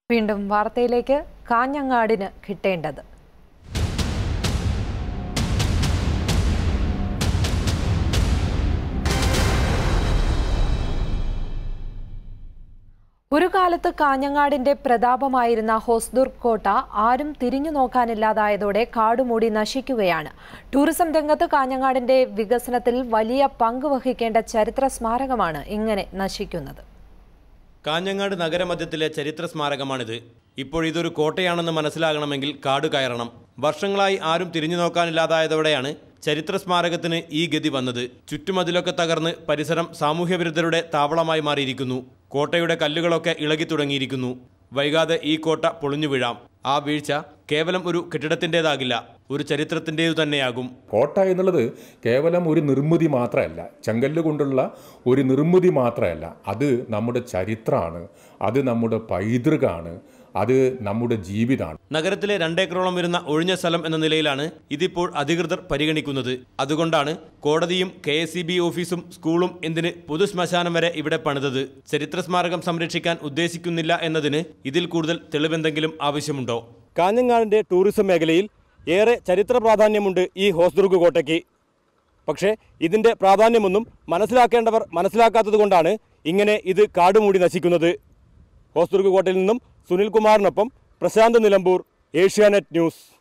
വീണ്ടും വാർത്തയിലേക്ക് കാഞ്ഞങ്ങാടിന് കിട്ടേണ്ടത് ഒരു കാലത്ത് കാഞ്ഞങ്ങാടിന്റെ പ്രതാപമായിരുന്ന ഹൊസ്ദുർഗ് കോട്ട ആരും തിരിഞ്ഞു നോക്കാനില്ലാതായതോടെ കാടുമൂടി നശിക്കുകയാണ് ടൂറിസം രംഗത്ത് കാഞ്ഞങ്ങാടിന്റെ വികസനത്തിൽ വലിയ പങ്ക് വഹിക്കേണ്ട ചരിത്ര സ്മാരകമാണ് ഇങ്ങനെ നശിക്കുന്നത് കാഞ്ഞങ്ങാട് നഗരമധ്യത്തിലെ ചരിത്ര സ്മാരകമാണിത് ഇപ്പോൾ ഇതൊരു കോട്ടയാണെന്ന് മനസ്സിലാകണമെങ്കിൽ കാട് കയറണം വർഷങ്ങളായി ആരും തിരിഞ്ഞു നോക്കാനില്ലാതായതോടെയാണ് ചരിത്ര സ്മാരകത്തിന് ഈ ഗതി വന്നത് ചുറ്റുമതിലൊക്കെ തകർന്ന് പരിസരം സാമൂഹ്യവിരുദ്ധരുടെ താവളമായി മാറിയിരിക്കുന്നു കോട്ടയുടെ കല്ലുകളൊക്കെ ഇളകി തുടങ്ങിയിരിക്കുന്നു വൈകാതെ ഈ കോട്ട പൊളിഞ്ഞു വീഴാം ആ വീഴ്ച കേവലം ഒരു കെട്ടിടത്തിൻ്റെതാകില്ല ഒരു ചരിത്രത്തിൻ്റേതു തന്നെയാകും കോട്ട എന്നുള്ളത് കേവലം ഒരു നിർമ്മിതി മാത്രമല്ല ചെങ്കല്ല് കൊണ്ടുള്ള ഒരു നിർമ്മിതി മാത്രമല്ല അത് നമ്മുടെ ചരിത്രമാണ് അത് നമ്മുടെ പൈതൃകമാണ് അത് നമ്മുടെ ജീവിതമാണ് നഗരത്തിലെ രണ്ടേക്കറോളം വരുന്ന ഒഴിഞ്ഞ സ്ഥലം എന്ന നിലയിലാണ് ഇതിപ്പോൾ അധികൃതർ പരിഗണിക്കുന്നത് അതുകൊണ്ടാണ് കോടതിയും കെ എസ് ഓഫീസും സ്കൂളും എന്തിന് പൊതുശ്മശാനം വരെ ഇവിടെ പണിതത് ചരിത്ര സ്മാരകം സംരക്ഷിക്കാൻ ഉദ്ദേശിക്കുന്നില്ല എന്നതിന് ഇതിൽ കൂടുതൽ തെളിവെന്തെങ്കിലും ആവശ്യമുണ്ടോ കാഞ്ഞങ്ങാടിന്റെ ടൂറിസം മേഖലയിൽ ഏറെ ചരിത്ര പ്രാധാന്യമുണ്ട് ഈ ഹോസ്ദുർഗ് കോട്ടയ്ക്ക് പക്ഷേ ഇതിന്റെ പ്രാധാന്യമൊന്നും മനസ്സിലാക്കേണ്ടവർ മനസ്സിലാക്കാത്തതുകൊണ്ടാണ് ഇങ്ങനെ ഇത് കാടുമൂടി നശിക്കുന്നത് ഹോസ്ദുർഗ് കോട്ടയിൽ നിന്നും സുനിൽകുമാറിനൊപ്പം പ്രശാന്ത് നിലമ്പൂർ ഏഷ്യാനെറ്റ് ന്യൂസ്